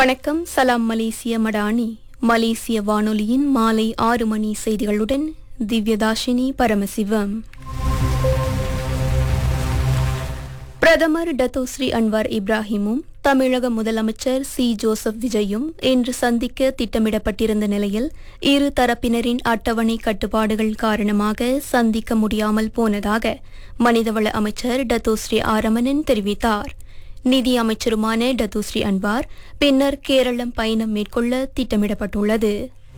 வணக்கம் சலாம் மலேசிய மடானி மலேசிய வானொலியின் மாலை ஆறு மணி செய்திகளுடன் திவ்யதாஷினி பரமசிவம் பிரதமர் டத்தோஸ்ரீ அன்வார் இப்ராஹிமும் தமிழக முதலமைச்சர் சி ஜோசப் விஜயும் இன்று சந்திக்க திட்டமிடப்பட்டிருந்த நிலையில் இரு தரப்பினரின் அட்டவணை கட்டுப்பாடுகள் காரணமாக சந்திக்க முடியாமல் போனதாக மனிதவள அமைச்சர் டத்தோஸ்ரீ ஆரமணன் தெரிவித்தார் நிதி அமைச்சருமான டத்துஸ்ரீ அன்வார் பின்னர் கேரளம் பயணம் மேற்கொள்ள திட்டமிடப்பட்டுள்ளது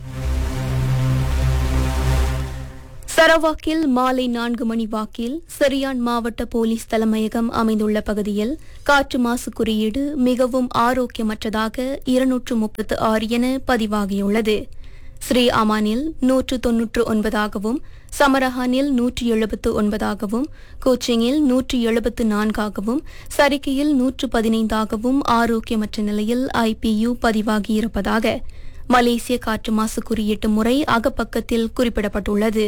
சரவாக்கில் மாலை நான்கு மணி வாக்கில் சரியான் மாவட்ட போலீஸ் தலைமையகம் அமைந்துள்ள பகுதியில் காற்று மாசு குறியீடு மிகவும் ஆரோக்கியமற்றதாக இருநூற்று முப்பத்து ஆறு என பதிவாகியுள்ளது ஸ்ரீ அமானில் நூற்று தொன்னூற்று ஒன்பதாகவும் சமரஹானில் நூற்றி எழுபத்து ஒன்பதாகவும் கோச்சிங்கில் நூற்றி எழுபத்து நான்காகவும் சரிக்கையில் நூற்று பதினைந்தாகவும் ஆரோக்கியமற்ற நிலையில் ஐபியு பதிவாகியிருப்பதாக மலேசிய காற்று மாசு குறியீட்டு முறை அகப்பக்கத்தில் குறிப்பிடப்பட்டுள்ளது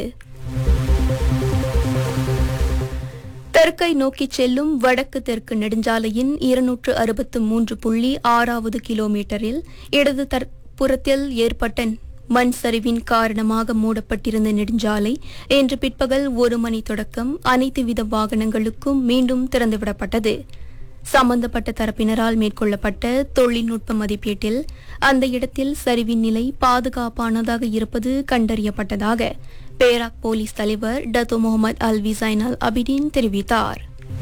தெற்கை நோக்கிச் செல்லும் வடக்கு தெற்கு நெடுஞ்சாலையின் இருநூற்று அறுபத்து மூன்று புள்ளி ஆறாவது கிலோமீட்டரில் இடது தர- புறத்தில் ஏற்பட்ட மண் சரிவின் காரணமாக மூடப்பட்டிருந்த நெடுஞ்சாலை இன்று பிற்பகல் ஒரு மணி தொடக்கம் அனைத்து வித வாகனங்களுக்கும் மீண்டும் திறந்துவிடப்பட்டது சம்பந்தப்பட்ட தரப்பினரால் மேற்கொள்ளப்பட்ட தொழில்நுட்ப மதிப்பீட்டில் அந்த இடத்தில் சரிவின் நிலை பாதுகாப்பானதாக இருப்பது கண்டறியப்பட்டதாக பேராக் போலீஸ் தலைவர் டத்தோ முகமது அல் விசைன் அல் அபிடின் தெரிவித்தார்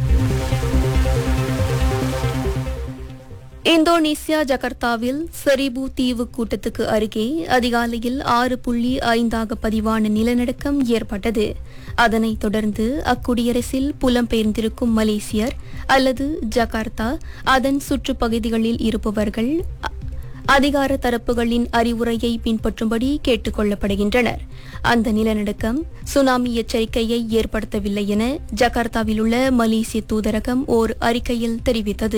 இந்தோனேசியா ஜகர்த்தாவில் செரிபு தீவு கூட்டத்துக்கு அருகே அதிகாலையில் ஆறு புள்ளி ஐந்தாக பதிவான நிலநடுக்கம் ஏற்பட்டது அதனைத் தொடர்ந்து அக்குடியரசில் புலம்பெயர்ந்திருக்கும் மலேசியர் அல்லது ஜகார்த்தா அதன் சுற்றுப்பகுதிகளில் இருப்பவர்கள் அ- அதிகார தரப்புகளின் அறிவுரையை பின்பற்றும்படி கேட்டுக் கொள்ளப்படுகின்றனர் அந்த நிலநடுக்கம் சுனாமி எச்சரிக்கையை ஏற்படுத்தவில்லை என ஜகார்த்தாவில் உள்ள மலேசிய தூதரகம் ஓர் அறிக்கையில் தெரிவித்தது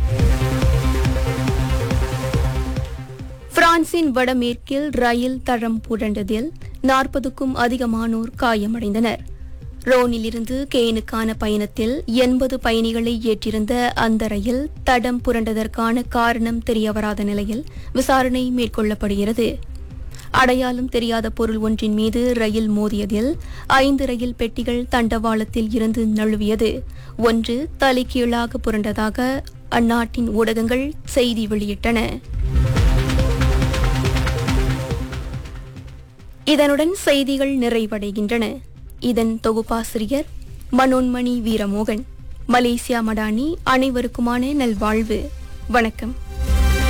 பிரான்சின் வடமேற்கில் ரயில் தடம் புரண்டதில் நாற்பதுக்கும் அதிகமானோர் காயமடைந்தனர் ரோனிலிருந்து கேனுக்கான பயணத்தில் எண்பது பயணிகளை ஏற்றிருந்த அந்த ரயில் தடம் புரண்டதற்கான காரணம் தெரியவராத நிலையில் விசாரணை மேற்கொள்ளப்படுகிறது அடையாளம் தெரியாத பொருள் ஒன்றின் மீது ரயில் மோதியதில் ஐந்து ரயில் பெட்டிகள் தண்டவாளத்தில் இருந்து நழுவியது ஒன்று தலைகீழாக புரண்டதாக அந்நாட்டின் ஊடகங்கள் செய்தி வெளியிட்டன இதனுடன் செய்திகள் நிறைவடைகின்றன இதன் தொகுப்பாசிரியர் மனோன்மணி வீரமோகன் மலேசியா மடானி அனைவருக்குமான நல்வாழ்வு வணக்கம்